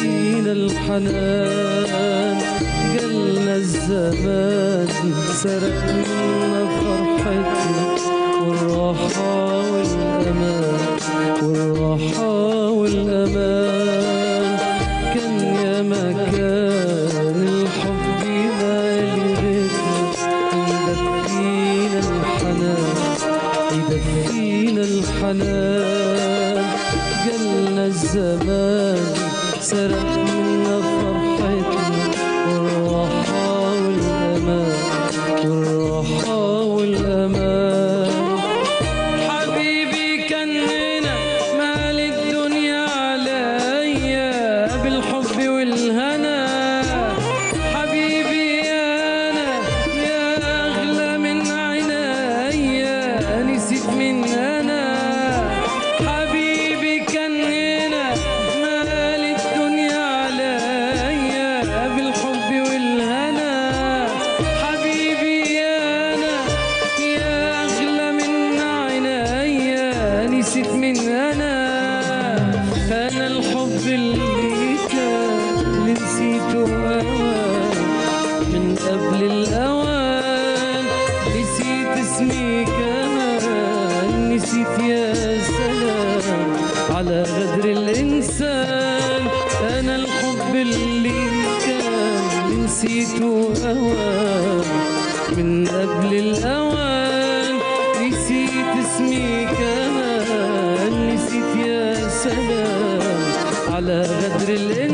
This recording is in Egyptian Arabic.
فينا الحنان جالنا الزمان سرق منا فرحتنا والراحة والأمان والراحة والأمان كان يا مكان الحب مالي بيتنا يدفينا الحنان يدفينا الحنان جالنا الزمان سرق منا فرحتنا والراحة والأمان والراحة والأمان حبيبي كان هنا مال الدنيا عليا بالحب والهنا حبيبي يا انا يا اغلى من عينيا نسيت من انا حبيبي كان هنا مال الدنيا عليا بالحب والهنا حبيبي يا انا يا اغلى من عينيا نسيت من انا انا الحب اللي كان اللي نسيته اوان من قبل الاوان نسيت اسمي كمان نسيت يا سلام على غدر الانسان انا الحب اللي كان اللي نسيته اوان من قبل الاوان نسيت اسمي كمان نسيت يا سلام على غدر الانسان